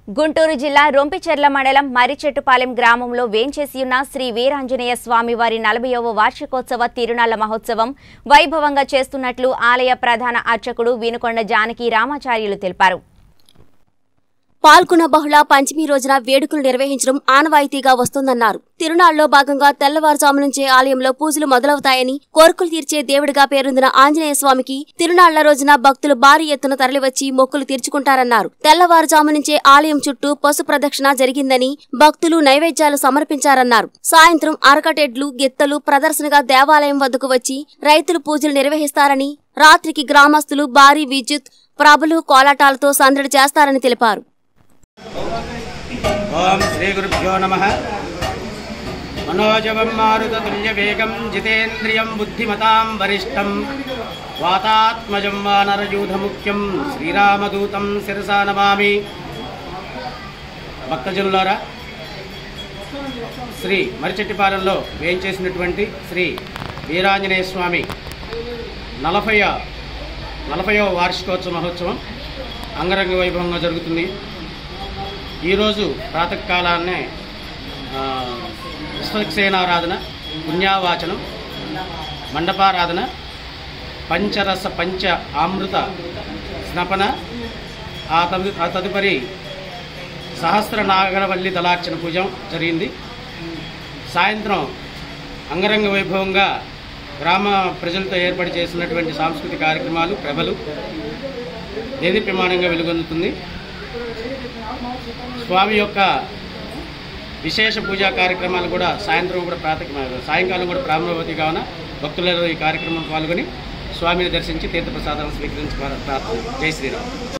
గుంటూరు జిల్లా రొంపిచెర్ల మండలం మర్రిచెట్టుపాలెం గ్రామంలో వేంచేసి ఉన్న శ్రీ వీరాంజనేయ స్వామి వారి నలభైవ వార్షికోత్సవ తిరునాళ్ల మహోత్సవం వైభవంగా చేస్తున్నట్లు ఆలయ ప్రధాన అర్చకుడు వినుకొండ జానకి రామాచార్యులు తెలిపారు పాల్గొన బహుళ పంచమి రోజున వేడుకలు నిర్వహించడం ఆనవాయితీగా వస్తోందన్నారు తిరునాళ్లలో భాగంగా తెల్లవారుజాము నుంచే ఆలయంలో పూజలు మొదలవుతాయని కోరికలు తీర్చే దేవుడిగా పేరొందిన ఆంజనేయ స్వామికి తిరునాళ్ల రోజున భక్తులు భారీ ఎత్తున తరలివచ్చి మొక్కులు తీర్చుకుంటారన్నారు తెల్లవారుజాము నుంచే ఆలయం చుట్టూ పశు ప్రదక్షిణ జరిగిందని భక్తులు నైవేద్యాలు సమర్పించారన్నారు సాయంత్రం అరకటెడ్లు గిత్తలు ప్రదర్శనగా దేవాలయం వద్దకు వచ్చి రైతులు పూజలు నిర్వహిస్తారని రాత్రికి గ్రామస్తులు భారీ విద్యుత్ ప్రభలు కోలాటాలతో సందడి చేస్తారని తెలిపారు ఓం శ్రీ గురుభ్యో నమ మనోజవం మారుతతుల్యవేగం జితేంద్రియం బుద్ధిమతాం వరిష్టం వాతాత్మజం వానరయూధముఖ్యం శ్రీరామదూతం శిరసా నమామి భక్తజనులారా శ్రీ మరిచెట్టిపాలెంలో వేయించేసినటువంటి శ్రీ వీరాంజనేయ స్వామి నలభై నలభైవ వార్షికోత్సవ మహోత్సవం అంగరంగ వైభవంగా జరుగుతుంది ఈరోజు ప్రాతకాలాన్నే ఆ, విశ్వక్సేనారాధన పుణ్యావాచనం మండపారాధన పంచరస పంచ అమృత స్నపన ఆ తదు ఆ తదుపరి సహస్ర నాగరవల్లి దళార్చన పూజ జరిగింది సాయంత్రం అంగరంగ వైభవంగా గ్రామ ప్రజలతో ఏర్పాటు చేసినటువంటి సాంస్కృతిక కార్యక్రమాలు ప్రభలు దేదీప్యమానంగా వెలుగొందుతుంది స్వామి యొక్క విశేష పూజా కార్యక్రమాలు కూడా సాయంత్రం కూడా ప్రాతక సాయంకాలం కూడా ప్రారంభవతి కావున భక్తులలో ఈ కార్యక్రమం పాల్గొని స్వామిని దర్శించి తీర్థప్రసాదాలను స్వీకరించి ప్రార్థన జై శ్రీరామ్